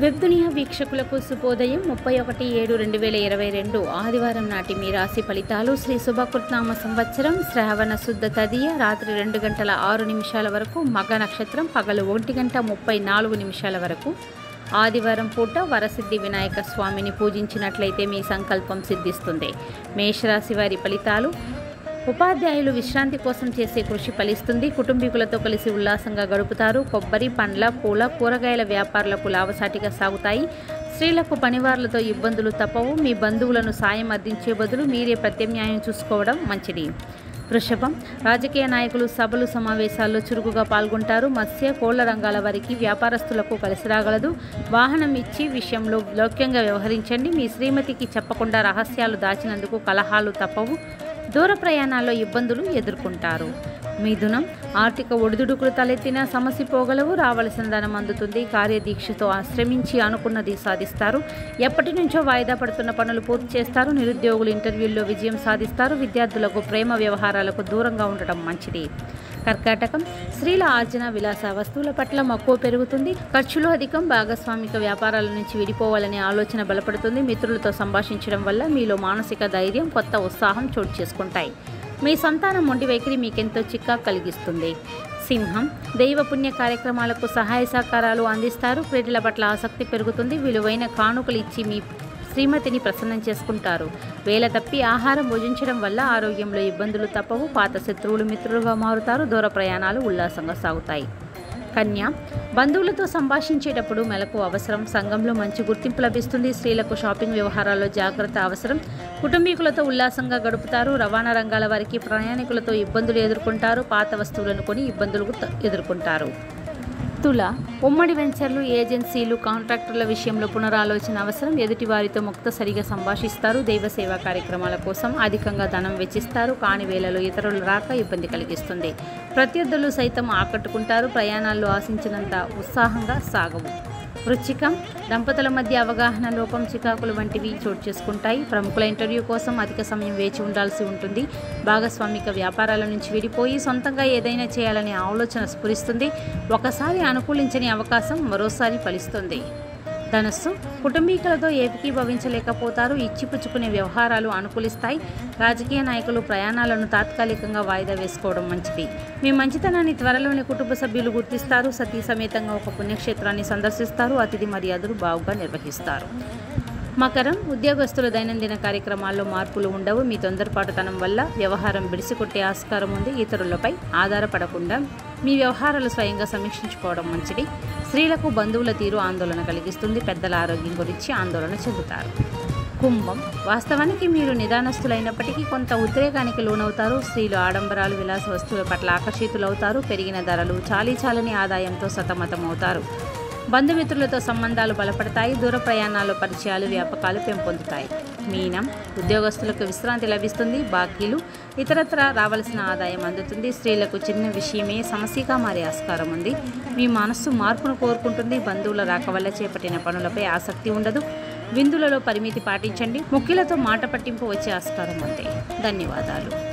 వెబ్దునియా వీక్షకులకు శుభోదయం ముప్పై ఒకటి ఏడు రెండు వేల ఇరవై రెండు ఆదివారం నాటి మీ రాశి ఫలితాలు శ్రీ శుభకృత్నామ సంవత్సరం శ్రావణ శుద్ధ తదియ రాత్రి రెండు గంటల ఆరు నిమిషాల వరకు మగ నక్షత్రం పగలు ఒకటి గంట ముప్పై నాలుగు నిమిషాల వరకు ఆదివారం పూట వరసిద్ధి వినాయక స్వామిని పూజించినట్లయితే మీ సంకల్పం సిద్ధిస్తుంది మేషరాశి వారి ఫలితాలు ఉపాధ్యాయులు విశ్రాంతి కోసం చేసే కృషి ఫలిస్తుంది కుటుంబీకులతో కలిసి ఉల్లాసంగా గడుపుతారు కొబ్బరి పండ్ల పూల కూరగాయల వ్యాపారులకు లాభసాటిగా సాగుతాయి స్త్రీలకు పనివార్లతో ఇబ్బందులు తప్పవు మీ బంధువులను సాయం అందించే బదులు మీరే ప్రత్యామ్నాయం చూసుకోవడం మంచిది వృషభం రాజకీయ నాయకులు సభలు సమావేశాల్లో చురుకుగా పాల్గొంటారు మత్స్య కోళ్ల రంగాల వారికి వ్యాపారస్తులకు కలిసి రాగలదు వాహనం ఇచ్చి విషయంలో లౌక్యంగా వ్యవహరించండి మీ శ్రీమతికి చెప్పకుండా రహస్యాలు దాచినందుకు కలహాలు తప్పవు దూర ప్రయాణాల్లో ఇబ్బందులు ఎదుర్కొంటారు మిథునం ఆర్థిక ఒడిదుడుకులు తలెత్తిన సమస్య పోగలవు రావలసిన ధనం అందుతుంది కార్యదీక్షతో ఆశ్రమించి అనుకున్నది సాధిస్తారు ఎప్పటి నుంచో వాయిదా పడుతున్న పనులు పూర్తి చేస్తారు నిరుద్యోగులు ఇంటర్వ్యూల్లో విజయం సాధిస్తారు విద్యార్థులకు ప్రేమ వ్యవహారాలకు దూరంగా ఉండటం మంచిది కర్కాటకం స్త్రీల ఆర్జన విలాస వస్తువుల పట్ల మక్కువ పెరుగుతుంది ఖర్చులు అధికం భాగస్వామిక వ్యాపారాల నుంచి విడిపోవాలనే ఆలోచన బలపడుతుంది మిత్రులతో సంభాషించడం వల్ల మీలో మానసిక ధైర్యం కొత్త ఉత్సాహం చోటు చేసుకుంటాయి మీ సంతానం మొండి వైఖరి మీకెంతో చిక్కా కలిగిస్తుంది సింహం దైవ పుణ్య కార్యక్రమాలకు సహాయ సహకారాలు అందిస్తారు క్రీడల పట్ల ఆసక్తి పెరుగుతుంది విలువైన కానుకలు ఇచ్చి మీ శ్రీమతిని ప్రసన్నం చేసుకుంటారు వేల తప్పి ఆహారం భుజించడం వల్ల ఆరోగ్యంలో ఇబ్బందులు తప్పవు పాత శత్రువులు మిత్రులుగా మారుతారు దూర ప్రయాణాలు ఉల్లాసంగా సాగుతాయి కన్య బంధువులతో సంభాషించేటప్పుడు మెలకు అవసరం సంఘంలో మంచి గుర్తింపు లభిస్తుంది స్త్రీలకు షాపింగ్ వ్యవహారాల్లో జాగ్రత్త అవసరం కుటుంబీకులతో ఉల్లాసంగా గడుపుతారు రవాణా రంగాల వారికి ప్రయాణికులతో ఇబ్బందులు ఎదుర్కొంటారు పాత వస్తువులను కొని ఇబ్బందులు ఎదుర్కొంటారు తుల ఉమ్మడి వెంచర్లు ఏజెన్సీలు కాంట్రాక్టర్ల విషయంలో పునరాలోచన అవసరం ఎదుటి వారితో ముక్తసరిగా సంభాషిస్తారు దైవ సేవా కార్యక్రమాల కోసం అధికంగా ధనం వెచ్చిస్తారు కాని వేళలో ఇతరులు రాక ఇబ్బంది కలిగిస్తుంది ప్రత్యర్థులు సైతం ఆకట్టుకుంటారు ప్రయాణాల్లో ఆశించినంత ఉత్సాహంగా సాగవు వృచ్చికం దంపతుల మధ్య అవగాహన లోపం చికాకులు వంటివి చోటు చేసుకుంటాయి ప్రముఖుల ఇంటర్వ్యూ కోసం అధిక సమయం వేచి ఉండాల్సి ఉంటుంది భాగస్వామిక వ్యాపారాల నుంచి విడిపోయి సొంతంగా ఏదైనా చేయాలనే ఆలోచన స్ఫురిస్తుంది ఒకసారి అనుకూలించని అవకాశం మరోసారి ఫలిస్తుంది ధనస్సు కుటుంబీకులతో ఏకీభవించలేకపోతారు ఇచ్చిపుచ్చుకునే వ్యవహారాలు అనుకూలిస్తాయి రాజకీయ నాయకులు ప్రయాణాలను తాత్కాలికంగా వాయిదా వేసుకోవడం మంచిది మీ మంచితనాన్ని త్వరలోనే కుటుంబ సభ్యులు గుర్తిస్తారు సతీ సమేతంగా ఒక పుణ్యక్షేత్రాన్ని సందర్శిస్తారు అతిథి మర్యాదలు బావుగా నిర్వహిస్తారు మకరం ఉద్యోగస్తుల దైనందిన కార్యక్రమాల్లో మార్పులు ఉండవు మీ తొందరపాటుతనం వల్ల వ్యవహారం బిడిసికొట్టే ఆస్కారం ఉంది ఇతరులపై ఆధారపడకుండా మీ వ్యవహారాలు స్వయంగా సమీక్షించుకోవడం మంచిది స్త్రీలకు బంధువుల తీరు ఆందోళన కలిగిస్తుంది పెద్దల ఆరోగ్యం గురించి ఆందోళన చెందుతారు కుంభం వాస్తవానికి మీరు నిదానస్తులైనప్పటికీ కొంత ఉద్రేకానికి లోనవుతారు స్త్రీలు ఆడంబరాలు విలాస వస్తువుల పట్ల ఆకర్షితులవుతారు పెరిగిన ధరలు చాలీ చాలని ఆదాయంతో సతమతమవుతారు బంధుమిత్రులతో సంబంధాలు బలపడతాయి దూర ప్రయాణాల్లో పరిచయాలు వ్యాపకాలు పెంపొందుతాయి మీనం ఉద్యోగస్తులకు విశ్రాంతి లభిస్తుంది బాకీలు ఇతరత్ర రావలసిన ఆదాయం అందుతుంది స్త్రీలకు చిన్న విషయమే సమస్యగా మారే ఆస్కారం ఉంది మీ మనస్సు మార్పును కోరుకుంటుంది బంధువుల రాక వల్ల చేపట్టిన పనులపై ఆసక్తి ఉండదు విందులలో పరిమితి పాటించండి ముఖ్యులతో మాట పట్టింపు వచ్చే ఆస్కారం ఉంది ధన్యవాదాలు